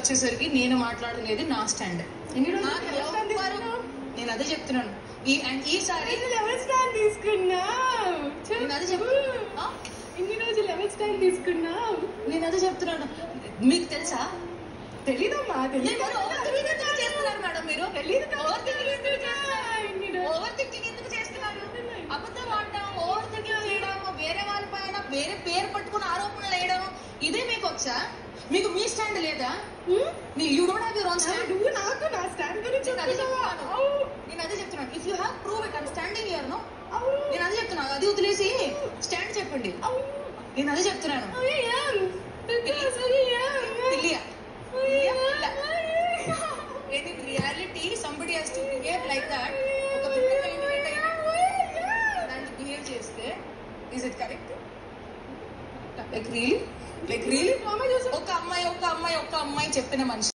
వచ్చేసరికి నేను మాట్లాడలేదు నా స్టాండ్ ఎన్ని రోజులు నాకు ఎవరు stand ఎవ్వరు- తీసుకున్నావు? నేను అదే చెప్తున్నాను ఈ అండ్ ఈసారి రోజులు ఎవరు స్టాండ్ తీసుకున్నావు నేను అదే చెప్పు ఆ? ఇన్ని రోజులు ఎవరు స్టాండ్ తీసుకున్నావు నేను అదే చెప్తున్నాను మీకు తెలుసా తెలీదమ్మా నేను తెలీదు మరి overthinking ఎందుకు చేస్తున్నారు మేడం మీరు తెలీదు Overthinking ఎందుకు చేస్తున్నారు? ఇన్ని రోజులు. ఓవర్ థింకింగ్ ఎందుకు చేస్తున్నారు అబద్ధం ఆడడం ఓవర్ థింకింగ్ చేయడం వేరే వాళ్ళ పైన వేరే పేరు పట్టుకుని ఆరోపణలు వేయడం ఇదే మీకు వచ్చా మీకు మీ స్టాండ్ లేదా హ్మ్? మీ you don't have your own stand నువ్వు నాకు నా స్టాండ్ గురించి నేను అదే చెప్తున్నావా? చెప్తున్నాను అవు, నేను అదే చెప్తున్నాను if you have prove it I'm standing here no అవు, నేను అదే చెప్తున్నాను అది వదిలేసి స్టాండ్ చెప్పండి అవు. నేను అదే చెప్తున్నాను I am. Because I am. పిల్లియా I am. And in reality, somebody has to behave like that. ఒక పిల్లకాయని ఇలాంటి బిహేవ్ చేస్తే is it correct like really like really Mama just ఒక అమ్మాయి ఒక అమ్మాయి ఒక అమ్మాయి చెప్పిన మనిషి